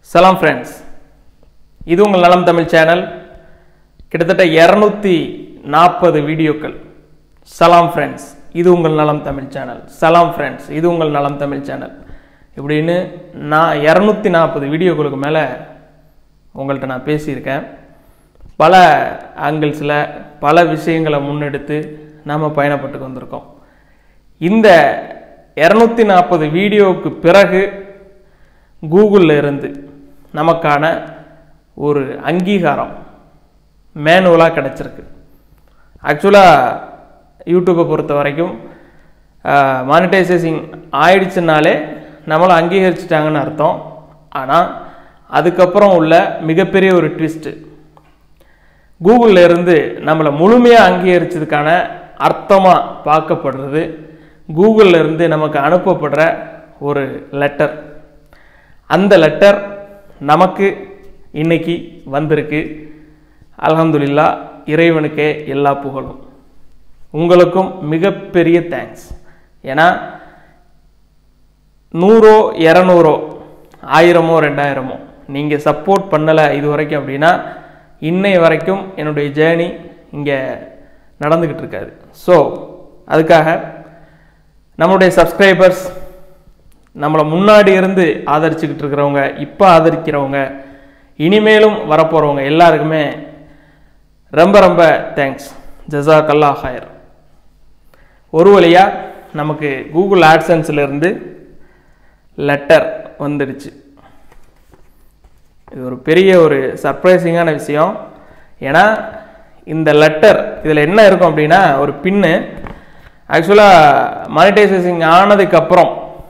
சலாம் ஃப்ரெண்ட்ஸ் இது உங்கள் நலம் தமிழ் சேனல் கிட்டத்தட்ட இரநூத்தி நாற்பது வீடியோக்கள் சலாம் ஃப்ரெண்ட்ஸ் இது உங்கள் நலம் தமிழ் சேனல் சலாம் ஃப்ரெண்ட்ஸ் இது உங்கள் நலம் தமிழ் சேனல் இப்படின்னு நான் இரநூத்தி நாற்பது வீடியோக்களுக்கு மேலே உங்கள்கிட்ட நான் பேசியிருக்கேன் பல ஆங்கிள்ஸில் பல விஷயங்களை முன்னெடுத்து நாம் பயணப்பட்டு வந்திருக்கோம் இந்த இரநூத்தி நாற்பது வீடியோவுக்கு பிறகு கூகுளில் இருந்து நமக்கான ஒரு அங்கீகாரம் மேனுவலாக கிடச்சிருக்கு ஆக்சுவலாக யூடியூப்பை பொறுத்த வரைக்கும் மானிட்டைசேஷிங் ஆயிடுச்சுனாலே நம்மளை அங்கீகரிச்சிட்டாங்கன்னு அர்த்தம் ஆனால் அதுக்கப்புறம் உள்ள மிகப்பெரிய ஒரு ட்விஸ்ட்டு கூகுளில் இருந்து நம்மளை முழுமையாக அங்கீகரிச்சதுக்கான அர்த்தமாக பார்க்கப்படுறது கூகுளில் இருந்து நமக்கு அனுப்பப்படுற ஒரு லெட்டர் அந்த லெட்டர் நமக்கு இன்னைக்கு வந்திருக்கு அல்ஹம்துலில்லா இறைவனுக்கே எல்லா புகழும் உங்களுக்கும் மிகப்பெரிய தேங்க்ஸ் ஏன்னா நூறோ இரநூறோ ஆயிரமோ ரெண்டாயிரமோ நீங்கள் சப்போர்ட் பண்ணலை இது வரைக்கும் அப்படின்னா இன்னை வரைக்கும் என்னுடைய ஜேர்னி இங்கே நடந்துக்கிட்டு இருக்காது ஸோ அதுக்காக நம்மளுடைய சப்ஸ்கிரைபர்ஸ் நம்மளை முன்னாடி இருந்து ஆதரிச்சுக்கிட்டு இருக்கிறவங்க இப்போ ஆதரிக்கிறவங்க இனிமேலும் வரப்போகிறவங்க எல்லாருக்குமே ரொம்ப ரொம்ப தேங்க்ஸ் ஜசாக் அல்லா ஹயர் ஒரு வழியாக நமக்கு கூகுள் ஆட்சன்ஸில் இருந்து லெட்டர் வந்துடுச்சு இது ஒரு பெரிய ஒரு சர்ப்ரைசிங்கான விஷயம் ஏன்னா இந்த லெட்டர் இதில் என்ன இருக்கும் அப்படின்னா ஒரு பின்னு ஆக்சுவலாக மானிட்டைசேஷன் ஆனதுக்கப்புறம்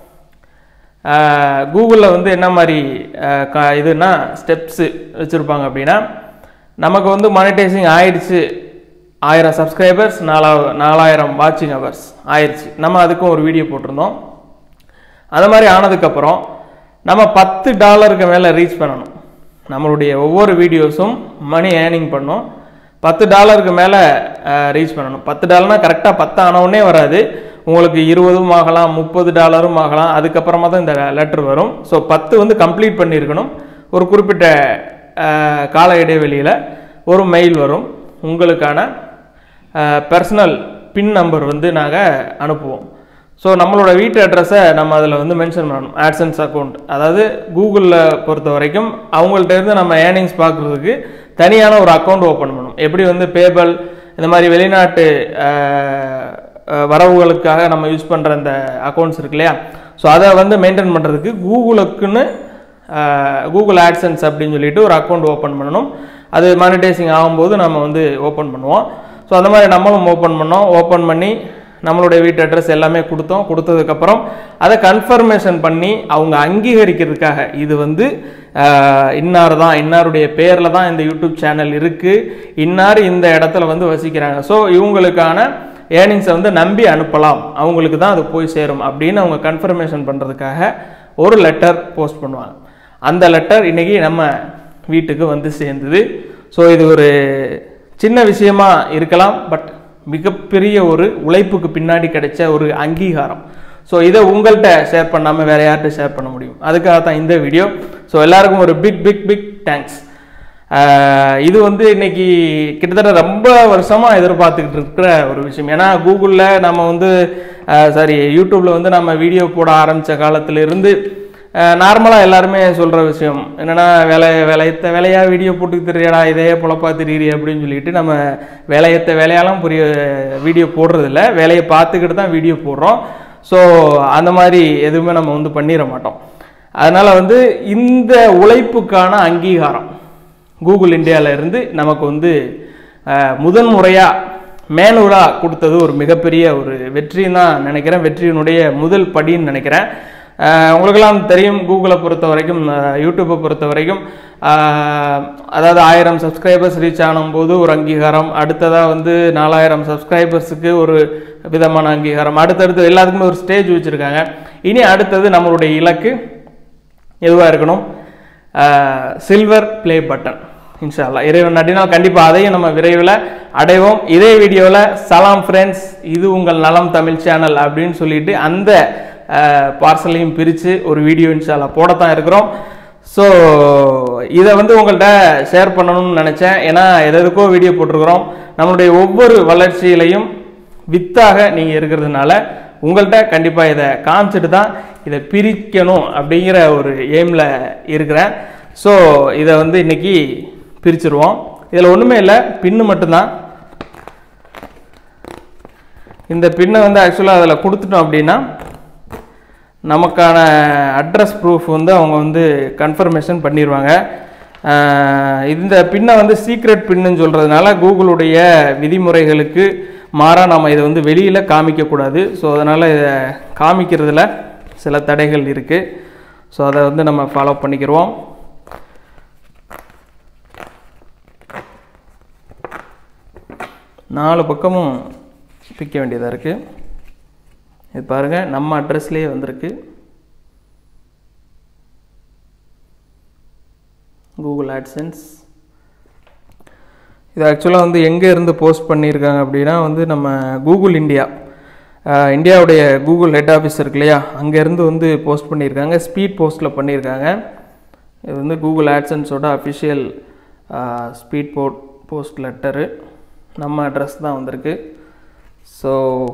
கூகுளில் வந்து என்ன மாதிரி க இதுனா ஸ்டெப்ஸு வச்சுருப்பாங்க அப்படின்னா நமக்கு வந்து மானிட்டைசிங் ஆயிடுச்சு ஆயிரம் சப்ஸ்கிரைபர்ஸ் நாலா நாலாயிரம் வாட்சிங் ஹவர்ஸ் ஆயிடுச்சு நம்ம அதுக்கும் ஒரு வீடியோ போட்டிருந்தோம் அது மாதிரி ஆனதுக்கப்புறம் நம்ம பத்து டாலருக்கு மேலே ரீச் பண்ணணும் நம்மளுடைய ஒவ்வொரு வீடியோஸும் மணி ஏர்னிங் பண்ணும் பத்து டாலருக்கு மேலே ரீச் பண்ணணும் பத்து டாலர்னால் கரெக்டாக பத்து ஆனவுடனே வராது உங்களுக்கு இருபதும் ஆகலாம் முப்பது டாலரும் ஆகலாம் அதுக்கப்புறமா தான் இந்த லெட்டர் வரும் ஸோ பத்து வந்து கம்ப்ளீட் பண்ணியிருக்கணும் ஒரு குறிப்பிட்ட கால இடைவெளியில் ஒரு மெயில் வரும் உங்களுக்கான பர்சனல் பின் நம்பர் வந்து நாங்கள் அனுப்புவோம் ஸோ நம்மளோட வீட்டு அட்ரஸை நம்ம அதில் வந்து மென்ஷன் பண்ணணும் ஆட்சன்ஸ் அக்கௌண்ட் அதாவது கூகுளில் பொறுத்த வரைக்கும் அவங்கள்ட்ட இருந்து நம்ம ஏர்னிங்ஸ் பார்க்குறதுக்கு தனியான ஒரு அக்கௌண்ட் ஓப்பன் பண்ணணும் எப்படி வந்து பேபல் இந்த மாதிரி வெளிநாட்டு வரவுகளுக்காக நம்ம யூஸ் பண்ணுற அந்த அக்கௌண்ட்ஸ் இருக்கு இல்லையா ஸோ அதை வந்து மெயின்டைன் பண்ணுறதுக்கு கூகுளுக்குன்னு கூகுள் ஆட்சன்ஸ் அப்படின்னு சொல்லிட்டு ஒரு அக்கௌண்ட் ஓப்பன் பண்ணணும் அது மானிட்டைசிங் ஆகும்போது நம்ம வந்து ஓப்பன் பண்ணுவோம் ஸோ அந்த மாதிரி நம்மளும் ஓப்பன் பண்ணோம் ஓப்பன் பண்ணி நம்மளுடைய வீட்டு அட்ரஸ் எல்லாமே கொடுத்தோம் கொடுத்ததுக்கப்புறம் அதை கன்ஃபர்மேஷன் பண்ணி அவங்க அங்கீகரிக்கிறதுக்காக இது வந்து இன்னார் தான் இன்னாருடைய பேரில் தான் இந்த யூடியூப் சேனல் இருக்குது இன்னார் இந்த இடத்துல வந்து வசிக்கிறாங்க ஸோ இவங்களுக்கான ஏர்னிங்ஸை வந்து நம்பி அனுப்பலாம் அவங்களுக்கு தான் அது போய் சேரும் அப்படின்னு அவங்க கன்ஃபர்மேஷன் பண்ணுறதுக்காக ஒரு லெட்டர் போஸ்ட் பண்ணுவாங்க அந்த லெட்டர் இன்றைக்கி நம்ம வீட்டுக்கு வந்து சேர்ந்தது ஸோ இது ஒரு சின்ன விஷயமா இருக்கலாம் பட் மிகப்பெரிய ஒரு உழைப்புக்கு பின்னாடி கிடைச்ச ஒரு அங்கீகாரம் ஸோ இதை உங்கள்கிட்ட ஷேர் பண்ணாமல் வேறு யார்கிட்ட ஷேர் பண்ண முடியும் அதுக்காக தான் இந்த வீடியோ ஸோ எல்லாருக்கும் ஒரு பிக் பிக் பிக் தேங்க்ஸ் இது வந்து இன்னைக்கு கிட்டத்தட்ட ரொம்ப வருஷமாக எதிர்பார்த்துக்கிட்டு இருக்கிற ஒரு விஷயம் ஏன்னா கூகுளில் நம்ம வந்து சாரி யூடியூப்பில் வந்து நம்ம வீடியோ போட ஆரம்பித்த காலத்திலிருந்து நார்மலாக எல்லாருமே சொல்கிற விஷயம் என்னென்னா வேலை வேலையத்த வேலையாக வீடியோ போட்டு தெரியடா இதே பொழப்பா தெரியுறி அப்படின்னு சொல்லிட்டு நம்ம வேலையத்த வேலையாலாம் புரிய வீடியோ போடுறதில்ல வேலையை பார்த்துக்கிட்டு தான் வீடியோ போடுறோம் ஸோ அந்த மாதிரி எதுவுமே நம்ம வந்து பண்ணிட மாட்டோம் அதனால் வந்து இந்த உழைப்புக்கான அங்கீகாரம் கூகுள் இந்தியாவில் இருந்து நமக்கு வந்து முதன் முறையாக மேனுவலாக கொடுத்தது ஒரு மிகப்பெரிய ஒரு வெற்றின்னு தான் நினைக்கிறேன் வெற்றியினுடைய முதல் படின்னு நினைக்கிறேன் உங்களுக்கெல்லாம் தெரியும் கூகுளை பொறுத்த வரைக்கும் யூடியூப்பை பொறுத்த வரைக்கும் அதாவது ஆயிரம் சப்ஸ்கிரைபர்ஸ் ரீச் ஆனும்போது ஒரு அங்கீகாரம் அடுத்ததாக வந்து நாலாயிரம் சப்ஸ்கிரைபர்ஸுக்கு ஒரு விதமான அங்கீகாரம் அடுத்தடுத்து எல்லாத்துக்குமே ஒரு ஸ்டேஜ் வச்சுருக்காங்க இனி அடுத்தது நம்மளுடைய இலக்கு எதுவாக இருக்கணும் சில்வர் ப்ளே பட்டன் இன்ஷால்லா இறைவன் நடினால் கண்டிப்பாக அதையும் நம்ம விரைவில் அடைவோம் இதே வீடியோவில் சலாம் ஃப்ரெண்ட்ஸ் இது உங்கள் நலம் தமிழ் சேனல் அப்படின்னு சொல்லிட்டு அந்த பார்சலையும் பிரித்து ஒரு வீடியோ இன்ஷால்லா போடத்தான் இருக்கிறோம் ஸோ இதை வந்து உங்கள்கிட்ட ஷேர் பண்ணணும்னு நினச்சேன் ஏன்னா எது எதுக்கோ வீடியோ போட்டிருக்கிறோம் நம்மளுடைய ஒவ்வொரு வளர்ச்சியிலையும் வித்தாக நீங்கள் இருக்கிறதுனால உங்கள்கிட்ட கண்டிப்பாக இதை காமிச்சிட்டு தான் இதை பிரிக்கணும் அப்படிங்கிற ஒரு எய்மில் இருக்கிறேன் ஸோ இதை வந்து இன்னைக்கு பிரிச்சிருவோம் இதில் ஒன்றுமே இல்லை பின்னு மட்டும்தான் இந்த பின்னை வந்து ஆக்சுவலாக அதில் கொடுத்துட்டோம் அப்படின்னா நமக்கான அட்ரஸ் ப்ரூஃப் வந்து அவங்க வந்து கன்ஃபர்மேஷன் பண்ணிடுவாங்க ஆஹ் இந்த பின்னை வந்து சீக்ரெட் பின்னுன்னு சொல்கிறதுனால கூகுளுடைய விதிமுறைகளுக்கு மாறாக நம்ம இதை வந்து வெளியில் காமிக்கக்கூடாது ஸோ அதனால் இதை காமிக்கிறதுல சில தடைகள் இருக்குது ஸோ அதை வந்து நம்ம ஃபாலோ பண்ணிக்கிறோம் நாலு பக்கமும் பிக்க வேண்டியதாக இருக்குது இது பாருங்கள் நம்ம அட்ரஸ்லேயே வந்திருக்கு கூகுள் ஆட்சன்ஸ் இது ஆக்சுவலாக வந்து எங்கே இருந்து போஸ்ட் பண்ணியிருக்காங்க அப்படின்னா வந்து நம்ம கூகுள் இந்தியா அஹ், இந்தியாவுடைய கூகுள் ஹெட் ஆஃபீஸ் இருக்கு இல்லையா அங்கேருந்து வந்து போஸ்ட் பண்ணியிருக்காங்க ஸ்பீட் போஸ்ட்டில் பண்ணியிருக்காங்க இது வந்து கூகுள் ஆட்சன்ஸோட அஃபிஷியல் ஸ்பீட் போட் போஸ்ட் லெட்டரு நம்ம அட்ரஸ் தான் வந்திருக்கு ஸோ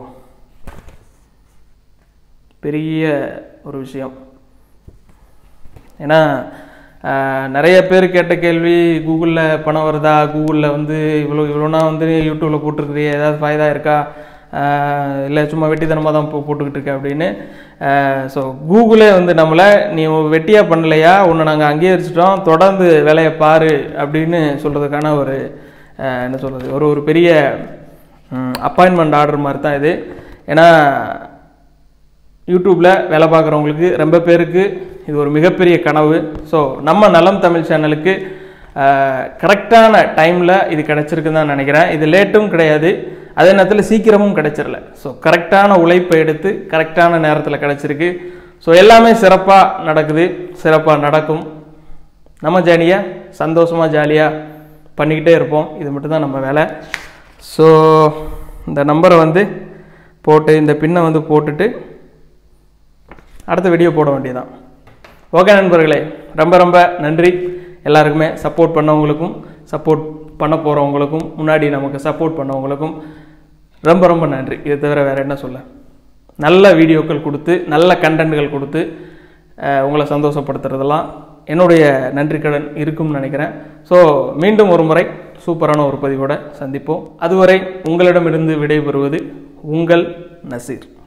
பெரிய ஒரு விஷயம் ஏன்னா ஆஹ், நிறைய பேர் கேட்ட கேள்வி கூகுளில் பணம் வருதா கூகுளில் வந்து இவ்வளோ இவ்வளோனா வந்து யூடியூப்பில் போட்டிருக்கிறிய ஏதாவது ஃபைதா இருக்கா இல்லை சும்மா வெட்டித்தனமாக தான் போ போட்டுக்கிட்டு இருக்க அப்படின்னு ஸோ கூகுளே வந்து நம்மளை நீ வெட்டியாக பண்ணலையா உன்னை நாங்கள் அங்கீகரிச்சிட்டோம் தொடர்ந்து வேலையை பாரு அப்படின்னு சொல்கிறதுக்கான ஒரு ஆஹ், என்ன சொல்கிறது ஒரு ஒரு பெரிய அப்பாயின்மெண்ட் ஆர்டர் மாதிரி தான் இது ஏன்னா யூடியூப்பில் வேலை பார்க்குறவங்களுக்கு ரொம்ப பேருக்கு இது ஒரு மிகப்பெரிய கனவு ஸோ நம்ம நலம் தமிழ் சேனலுக்கு கரெக்டான டைமில் இது கிடச்சிருக்குன்னு தான் நினைக்கிறேன் இது லேட்டும் கிடையாது அதே நேரத்தில் சீக்கிரமும் கிடைச்சிரல ஸோ கரெக்டான உழைப்பை எடுத்து கரெக்டான நேரத்தில் கிடச்சிருக்கு ஸோ எல்லாமே சிறப்பாக நடக்குது சிறப்பாக நடக்கும் நம்ம ஜாலியாக சந்தோஷமாக ஜாலியாக பண்ணிக்கிட்டே இருப்போம் இது மட்டும்தான் நம்ம வேலை ஸோ இந்த நம்பரை வந்து போட்டு இந்த பின்னை வந்து போட்டுட்டு அடுத்த வீடியோ போட வேண்டியதான் ஓகே நண்பர்களே ரொம்ப ரொம்ப நன்றி எல்லாருக்குமே சப்போர்ட் பண்ணவங்களுக்கும் சப்போர்ட் பண்ண போகிறவங்களுக்கும் முன்னாடி நமக்கு சப்போர்ட் பண்ணவங்களுக்கும் ரொம்ப ரொம்ப நன்றி இதை தவிர வேறு என்ன சொல்ல நல்ல வீடியோக்கள் கொடுத்து நல்ல கண்டென்ட்கள் கொடுத்து அஹ், உங்களை சந்தோஷப்படுத்துறதெல்லாம் என்னுடைய நன்றி கடன் இருக்கும்னு நினைக்கிறேன் ஸோ மீண்டும் ஒரு முறை சூப்பரான ஒரு பதிவோட சந்திப்போம் அதுவரை உங்களிடமிருந்து விடைபெறுவது உங்கள் நசீர்